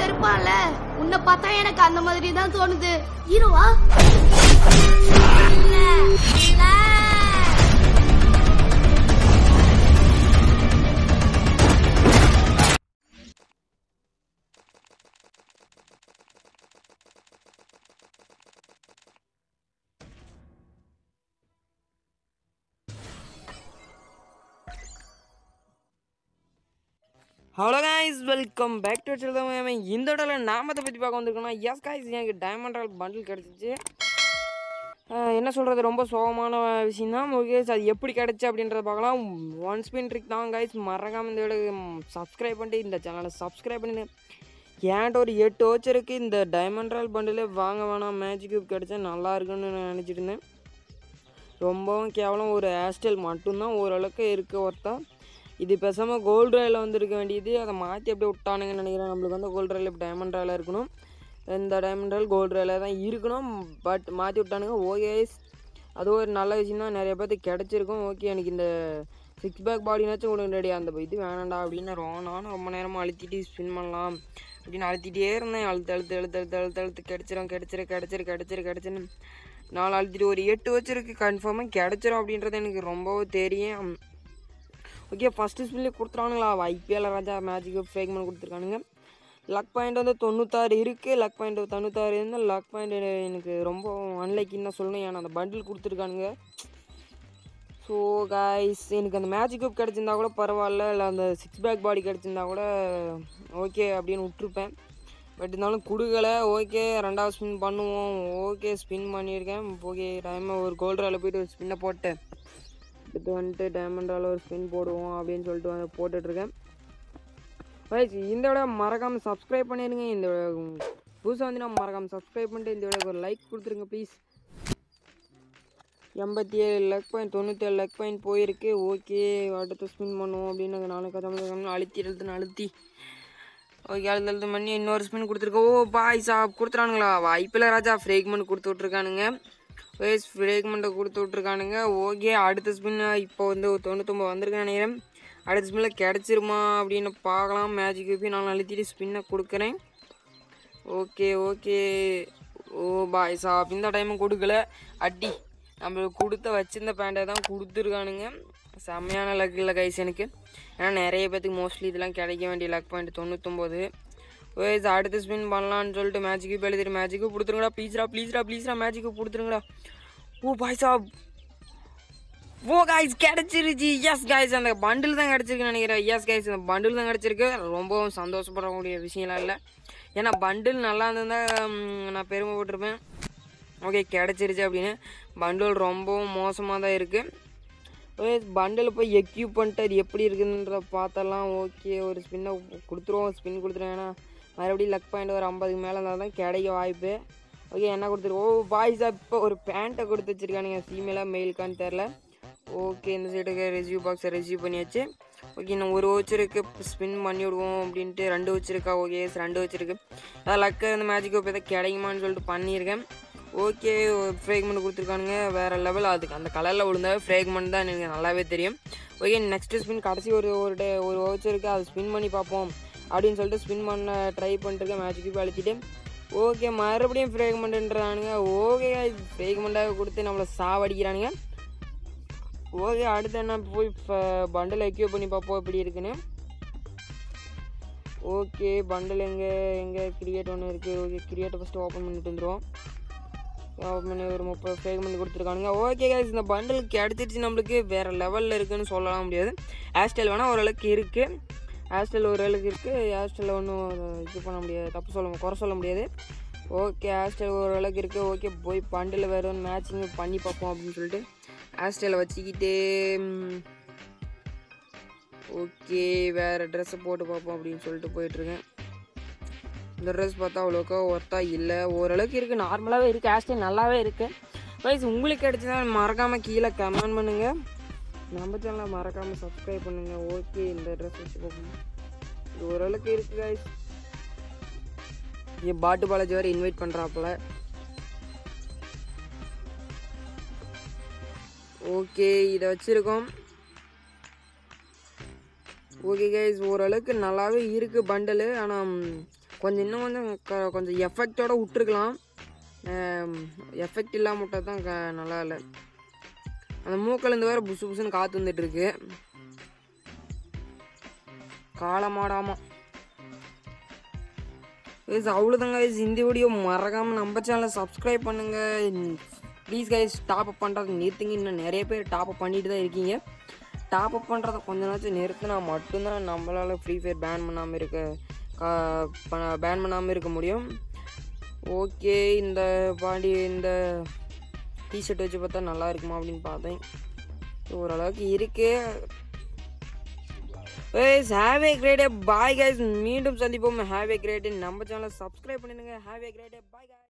ஒருத்தன் இருப்பான்ல உன்னை பார்த்தா எனக்கு அந்த மாதிரி தான் தோணுது ஹீரோவா இல்ல இல்ல hello guys welcome back to சொல்லுங்க இந்த இடத்துல நாமத்தை பற்றி பார்க்க வந்திருக்கோம்னா எஸ் கைஸ் எனக்கு டைமண்ட் ராயல் பண்டில் கிடச்சிச்சு என்ன சொல்கிறது ரொம்ப சோகமான விஷயம் தான் ஓகே அது எப்படி கிடச்சி அப்படின்றத பார்க்கலாம் ஒன் ஸ்பின் ட்ரிக் தான் கைஸ் மறக்காம இந்த வீடியோ சப்ஸ்கிரைப் பண்ணிட்டு இந்த சேனலை சப்ஸ்கிரைப் பண்ணிட்டு ஏன்ட்ட ஒரு எட்டு ஓச்சருக்கு இந்த டைமண்ட் ராயல் பண்டிலே வாங்க வேணாம் மேஜிக் கியூப் கிடச்சா நல்லா இருக்குன்னு நான் நினச்சிட்டு இருந்தேன் ரொம்பவும் கேவலம் ஒரு ஹேர்ஸ்டைல் மட்டும்தான் ஓரளவுக்கு இருக்க ஒருத்தா இது பேசாமல் கோல்டு ராயில் வந்துருக்க வேண்டியது அதை மாற்றி அப்படியே விட்டானுங்கன்னு நினைக்கிறேன் நம்மளுக்கு வந்து கோல்டு ராயில் இப்போ டைமண்ட் ராயில் இருக்கணும் இந்த டைமண்ட் ராயல் கோல்டு ராயில் தான் இருக்கணும் பட் மாற்றி விட்டானுங்க ஓகே அது ஒரு நல்ல விஷயம் தான் நிறைய பேர்த்துக்கு கிடச்சிருக்கும் ஓகே எனக்கு இந்த சிக்ஸ் பேக் பாடினாச்சும் கொடுங்க ரெடி அந்த இது வேணாண்டா அப்படின்னு ரொம்ப நானும் ரொம்ப நேரமாக அழுத்திட்டு ஸ்பின் பண்ணலாம் அப்படின்னு அழுத்திட்டே இருந்தேன் அழுத்து அழுத்து அழுத்து அழுத்து அழுத்து அழுத்து கிடச்சிரும் கிடச்சிரு கிடச்சிரு கிடச்சிரு கிடச்சிரு நாலு அழுத்திட்டு ஒரு எட்டு வச்சிருக்கு கன்ஃபார்மாக கிடச்சிரும் அப்படின்றது எனக்கு ரொம்பவே தெரியும் ஓகே ஃபஸ்ட்டு ஸ்பின்லேயே கொடுத்துறானுங்களா ஐபிஎல் ராஜா மேஜிக் ஃப்ரேக்மெண்ட் கொடுத்துருக்கானுங்க லக் பாயிண்ட் வந்து தொண்ணூத்தாறு இருக்குது லக் பாயிண்ட் தொண்ணூத்தாறு இருந்தால் லக் பாயிண்ட் எனக்கு ரொம்ப அன்லைக்கின்னு தான் சொல்லணும் ஏன்னா அந்த பண்டில் கொடுத்துருக்கானுங்க ஸோ காய்ஸ் எனக்கு அந்த மேஜிக் கப் கிடச்சிருந்தா கூட பரவாயில்ல இல்லை அந்த சிக்ஸ் பேக் பாடி கிடச்சிருந்தா கூட ஓகே அப்படின்னு விட்ருப்பேன் பட் இருந்தாலும் கொடுக்கலை ஓகே ரெண்டாவது ஸ்பின் பண்ணுவோம் ஓகே ஸ்பின் பண்ணியிருக்கேன் ஓகே டைமாக ஒரு கோல்டு ராயில் போயிட்டு ஒரு ஸ்பின்னை போட்டேன் இது வந்துட்டு டைமண்டால் ஒரு ஸ்பின் போடுவோம் அப்படின்னு சொல்லிட்டு வந்து போட்டுட்ருக்கேன் ரைட் இந்த விட மறக்காமல் சப்ஸ்கிரைப் பண்ணிடுங்க இந்த புதுசாக வந்து நான் மறக்காமல் சப்ஸ்கிரைப் பண்ணிட்டு இந்த விட ஒரு லைக் கொடுத்துருங்க ப்ளீஸ் எண்பத்தி ஏழு லக் பாயிண்ட் தொண்ணூற்றி ஏழு லக் பாயிண்ட் போயிருக்கு ஓகே அடுத்து ஸ்பின் பண்ணுவோம் அப்படின்னு நாலு கதை அழுத்தி எழுத்துன்னு அழுத்தி ஓகே அழுத்து அழுத்து பண்ணி இன்னொரு ஸ்பின் கொடுத்துருக்கோம் ஓ பாய் சாப் கொடுத்துறானுங்களா வாய்ப்பில் ராஜா ஃப்ரேக்மெண்ட் கொடுத்து விட்ருக்கானுங்க வேஸ் ஃப்ரேக்மெண்ட்டை கொடுத்து விட்ருக்கானுங்க ஓகே அடுத்த ஸ்பின் இப்போ வந்து ஒரு தொண்ணூத்தொம்பது வந்திருக்கேன் நினைக்கிறேன் அடுத்த ஸ்பின்னில் கிடச்சிருமா அப்படின்னு பார்க்கலாம் மேஜிக் போய் நான் அழுத்திட்டு ஸ்பின்னை கொடுக்குறேன் ஓகே ஓகே ஓ பாய் சாப் இந்த டைமும் கொடுக்கல அடி நம்மளுக்கு கொடுத்த வச்சிருந்த பேண்டை தான் கொடுத்துருக்கானுங்க செம்மையான லக் இல்லை கைஸ் எனக்கு ஏன்னா நிறைய பேத்துக்கு மோஸ்ட்லி இதெல்லாம் கிடைக்க வேண்டிய லக் பாயிண்ட் தொண்ணூத்தொம்பது ஓய்ஸ் அடுத்து ஸ்பின் பண்ணலான்னு சொல்லிட்டு மேஜிக்கு இப்போ எழுதிட்டு மேஜிக்கு கொடுத்துருங்கடா ப்ளீஸ்ரா ப்ளீஸ்ரா ப்ளீஸ்ரா மேஜிக்கு கொடுத்துருங்கடா ஓ பாய் சாப் ஓ காய்ஸ் கிடச்சிருச்சு எஸ் காய்ஸ் அந்த பண்டில் தான் கிடச்சிருக்குன்னு நினைக்கிறேன் எஸ் காய்ஸ் அந்த பண்டில் தான் கிடச்சிருக்கு ரொம்பவும் சந்தோஷப்படக்கூடிய விஷயம்லாம் இல்லை ஏன்னா பண்டில் நல்லா இருந்திருந்தால் நான் பெருமைப்பட்டிருப்பேன் ஓகே கிடச்சிருச்சு அப்படின்னு பண்டில் ரொம்பவும் மோசமாக தான் இருக்குது ஓகே பண்டில் போய் எக்யூப் பண்ணிட்டு அது எப்படி இருக்குதுன்ற பார்த்தலாம் ஓகே ஒரு ஸ்பின்னை கொடுத்துருவோம் ஸ்பின் கொடுத்துருவோம் ஏன்னா மறுபடியும் லக் பாயிண்ட் ஒரு ஐம்பதுக்கு மேலே இருந்தால் தான் கிடைக்க வாய்ப்பு ஓகே என்ன கொடுத்துரு ஓ பாய்ஸா இப்போ ஒரு பேண்ட்டை கொடுத்து வச்சுருக்கானுங்க ஃபீமேலாக மெயிலுக்கான்னு தெரில ஓகே இந்த சைடுக்கு ரெசியூ பாக்ஸை ரெசியூ பண்ணியாச்சு ஓகே இன்னும் ஒரு வச்சிருக்கு ஸ்பின் பண்ணி விடுவோம் அப்படின்ட்டு ரெண்டு வச்சிருக்கா ஓகே ரெண்டு வச்சிருக்கு அதான் லக்கு அந்த மேஜிக் இப்போ எதாவது கிடைக்குமான்னு சொல்லிட்டு பண்ணியிருக்கேன் ஓகே ஃப்ரேக்மெண்ட் கொடுத்துருக்கானுங்க வேறு லெவல் அதுக்கு அந்த கலரில் விழுந்தாவே ஃப்ரேக்மெண்ட் தான் எனக்கு நல்லாவே தெரியும் ஓகே நெக்ஸ்ட் ஸ்பின் கடைசி ஒரு ஒரு டே ஒரு வச்சிருக்கு அதை ஸ்பின் பண்ணி பார்ப்போம் அப்படின்னு சொல்லிட்டு ஸ்பின் பண்ண ட்ரை பண்ணிட்டுருக்கேன் மேஜிக்கு அழுத்திட்டு ஓகே மறுபடியும் ஃப்ரேக்மெண்ட்டுன்றானுங்க ஓகே ஃப்ரேக்மெண்ட்டாக கொடுத்து நம்மளை சாவடிக்கிறானுங்க ஓகே அடுத்து என்ன போய் பண்டில் எக்யூ பண்ணி பார்ப்போம் எப்படி இருக்குன்னு ஓகே பண்டில் எங்கே எங்கே கிரியேட் ஒன்று இருக்குது ஓகே கிரியேட்டை ஃபஸ்ட்டு ஓப்பன் பண்ணிட்டு வந்துடுவோம் ஓப்பன் பண்ணி ஒரு முப்பது ஃப்ரேக்மெண்ட் கொடுத்துருக்கானுங்க ஓகே கைஸ் இந்த பண்டில் கிடச்சிருச்சு நம்மளுக்கு வேறு லெவலில் இருக்குன்னு சொல்லலாம் முடியாது ஹேர்ஸ்டைல் வேணால் ஓரளவுக்கு இருக்குது ஹேர்ஸ்டைல் ஓரளவுக்கு இருக்குது ஹேர்ஸ்டைலில் ஒன்றும் இது பண்ண முடியாது தப்பு சொல்ல குறை சொல்ல முடியாது ஓகே ஹேர்ஸ்டைல் ஓரளவுக்கு இருக்குது ஓகே போய் பண்டில் வேறு ஒன்று மேட்சிங் பண்ணி பார்ப்போம் அப்படின்னு சொல்லிட்டு ஹேர்ஸ்டைலை வச்சுக்கிட்டே ஓகே வேறு ட்ரெஸ்ஸை போட்டு பார்ப்போம் அப்படின்னு சொல்லிட்டு போயிட்டுருக்கேன் இந்த ட்ரெஸ் பார்த்தா அவ்வளோக்கா ஒர்த்தா இல்லை ஓரளவுக்கு இருக்குது நார்மலாகவே இருக்குது ஹேர்ஸ்டைல் நல்லாவே இருக்குது ப்ரைஸ் உங்களுக்கு கிடைச்சதா மறக்காமல் கீழே கமெண்ட் பண்ணுங்கள் நம்ம சேனலை மறக்காமல் சப்ஸ்கிரைப் பண்ணுங்கள் ஓகே இந்த ட்ரெஸ் வச்சு பார்ப்போம் இது ஓரளவுக்கு இருக்குது கைஸ் இங்கே பாட்டு பாலாஜி வேறு இன்வைட் பண்ணுறாப்புல ஓகே இதை வச்சுருக்கோம் ஓகே கைஸ் ஓரளவுக்கு நல்லாவே இருக்குது பண்டலு ஆனால் கொஞ்சம் இன்னும் கொஞ்சம் க- கொஞ்சம் எஃபெக்டோட விட்டுருக்கலாம் எஃபெக்ட் இல்லாம விட்டா தான் க நல்லா இல்லை அந்த மூக்கிலேருந்து வேற புசு புசுன்னு காற்று வந்துட்டு இருக்கு காலமாடாமா கைஸ் அவ்வளோதாங்க கைஸ் இந்த வீடியோ மறக்காமல் நம்ம சேனலை சப்ஸ்கிரைப் பண்ணுங்கள் ப்ளீஸ் கைஸ் டாப் அப் பண்ணுறது நிறுத்துங்க இன்னும் நிறைய பேர் டாப் அப் பண்ணிட்டு தான் இருக்கீங்க டாப் அப் பண்ணுறத கொஞ்ச நாச்சும் நிறுத்தினா மட்டும்தான் நம்மளால் ஃப்ரீ ஃபயர் பேன் பண்ணாமல் இருக்க பேன் பண்ணாமல் இருக்க முடியும் ஓகே இந்த பாடி இந்த டிஷர்ட் வச்சு பார்த்தா நல்லா இருக்குமா அப்படின்னு பார்த்தேன் ஓரளவுக்கு இருக்கு ஏய் have a great bye guys மீண்டும் சந்திப்போம் ஹேவ் ஏ கிரேட் நம்ம சேனலை சப்ஸ்கிரைப் பண்ணிடுங்க have a great bye guys